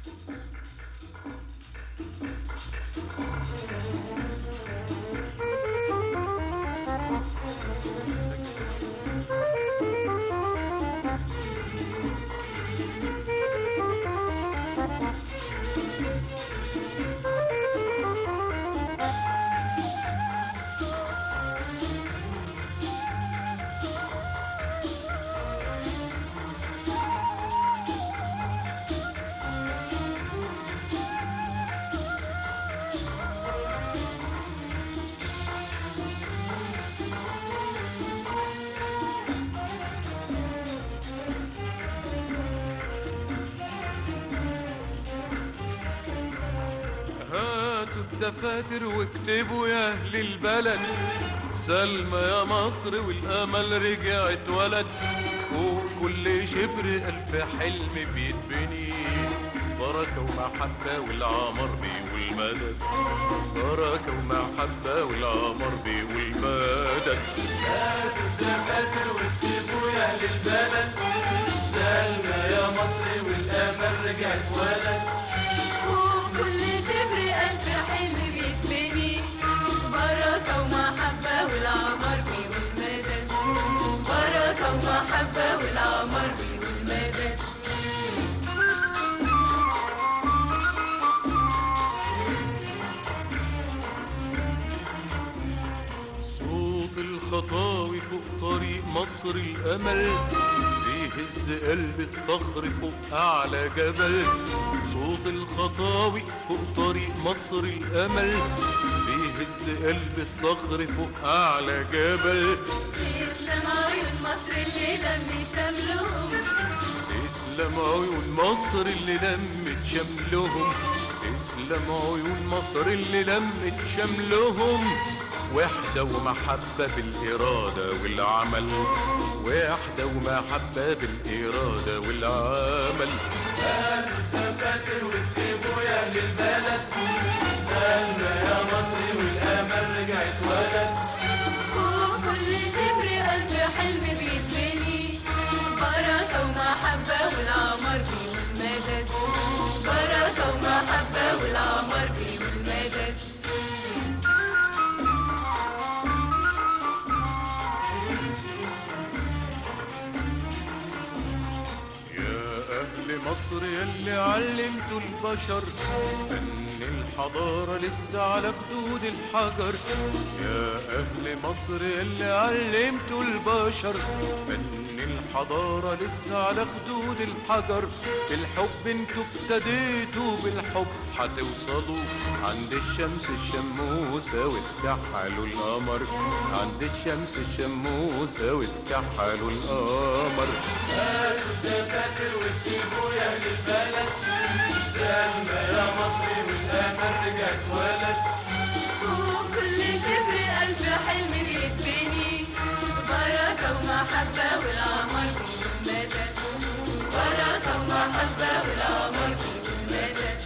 هاتوا الدفاتر واكتبوا يا اهل البلد سلمى يا مصر والامل رجع اتولد فوق كل شبر الف حلم بيتبني بركة ومحبة والعمر بيقول مدد بركة ومحبة والعمر بيقول مدد هاتوا الدفاتر واكتبوا يا اهل البلد سالنا يا مصر والامل رجع اتولد فوق كل شبر ألف حلم بيتبني بركة ومحبة والعمر بيقول مدد بركة ومحبة والعمر بيقول مدد صوت الخطاوي فوق طريق مصر الأمل بيهز قلب الصخر فوق أعلى جبل صوت الخطاوي فوق طريق مصر الأمل بيهز قلب الصخر فوق أعلى جبل تسلم عيون مصر اللي لم شملهم تسلم عيون مصر اللي لمت شملهم تسلم عيون مصر اللي لمت شملهم وحدة ومحبة بالإرادة والعمل وحدة ومحبة بالإرادة والعمل هاتوا الدفاتر واكتبوا يا اهل البلد سالنا يا مصر والامل رجع اتولد فوق كل شبر ألف حلم بيتبني بركة ومحبة والعمر بيقول مدد بركة ومحبة والعمر بيقول مدد يا أهل مصر يلي علمتوا البشر فن الحضارة لسه على خدود الحجر يا أهل مصر يلي علمتوا البشر فن الحضارة لسه على خدود الحجر بالحب انتوا ابتديتوا بالحب هتوصلوا عند الشمس الشموسة وتكحلوا القمر عند الشمس الشموسة وتكحلوا القمر هاتوا الدفاتر واكتبوا يا اهل البلد سالنا يا مصر والامل رجع اتولد فوق كل شبر ألف حلم بيتبني بركة ومحبة والعمر بيقول مدد بركة ومحبة والعمر بيقول مدد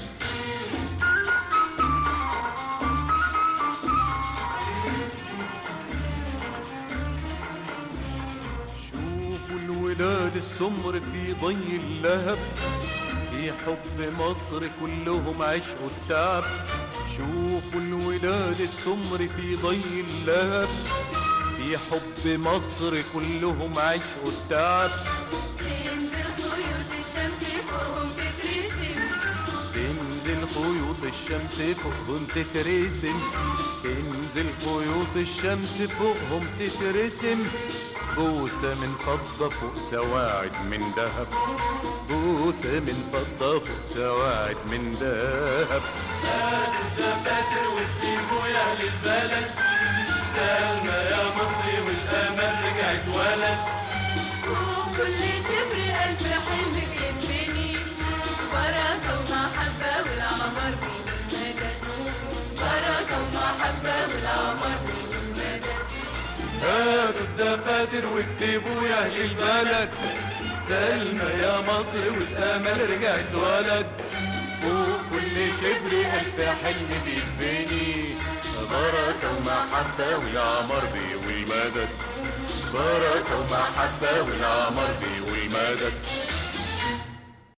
شوفوا الولاد السمر في ضي اللهب في حب مصر كلهم عشق التعب شوفوا الولاد السمر في ضي اللهب في حب مصر كلهم عشق التعب تنزل خيوط الشمس فوقهم تترسم تنزل خيوط الشمس فوقهم تترسم تنزل خيوط الشمس فوقهم تترسم بوسة من فضة فوق سواعد من ذهب بوسة من فضة فوق سواعد من ذهب هاتوا الدفاتر واكتبوا يا اهل البلد سالنا يا مصر والامل رجع اتولد فوق كل شبر ألف حلم بيتبني بركة ومحبة والعمر بيقول مدد بركة ومحبة والعمر بيقول مدد هاتوا الدفاتر واكتبوا يا اهل البلد سلمى يا مصر والامل رجع اتولد فوق كل شبر الف حلم بيتبني بركة ومحبة والعمر بيقول مدد بركة ومحبة والعمر بيقول مدد